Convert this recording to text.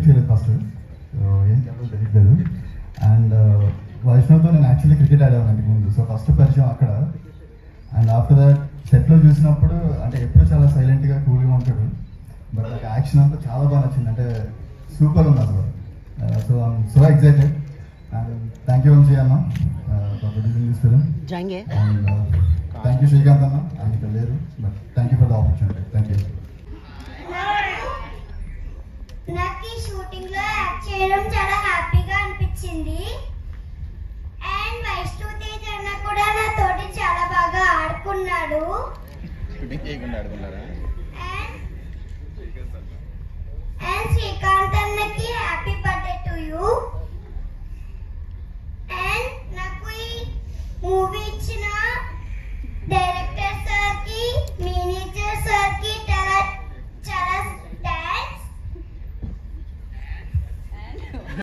expect చేయలేదు first so ఏం చెప్పాలో తెలియట్లేదు అండ్ వైష్ణవ్తో నేను యాక్చువల్లీ క్రికెట్ ఆడేవాను అంతకు ముందు సో ఫస్ట్ పరిచయం అక్కడ అండ్ ఆఫ్టర్ దట్ సెట్లో చూసినప్పుడు అంటే ఎప్పుడు చాలా సైలెంట్గా కూల్గా ఉంటాడు బట్ నాకు యాక్షన్ అంతా చాలా బాగా నచ్చింది అంటే సూపర్ ఉంది అసలు so so excited and thank you Vamshi అన్న ఫర్ ప్రొడ్యూసింగ్ దిస్ ఫిలిం जाएंगे అండ్ థ్యాంక్ యూ శ్రీకాంత్ అన్న ఆయన ఇక్కడ లేరు but thank you for the opportunity thank you నాకు ఈ షూటింగ్ లో యాక్ట్ చేయడం చాలా హ్యాపీగా అనిపించింది అండ్ వైష్ణవ్ తేజ్ అన్న కూడా నాతోటి చాలా బాగా ఆడుకున్నాడు షూటింగ్ చేయకుండా ఆడుకున్నారా అండ్ అండ్ శ్రీకాంత్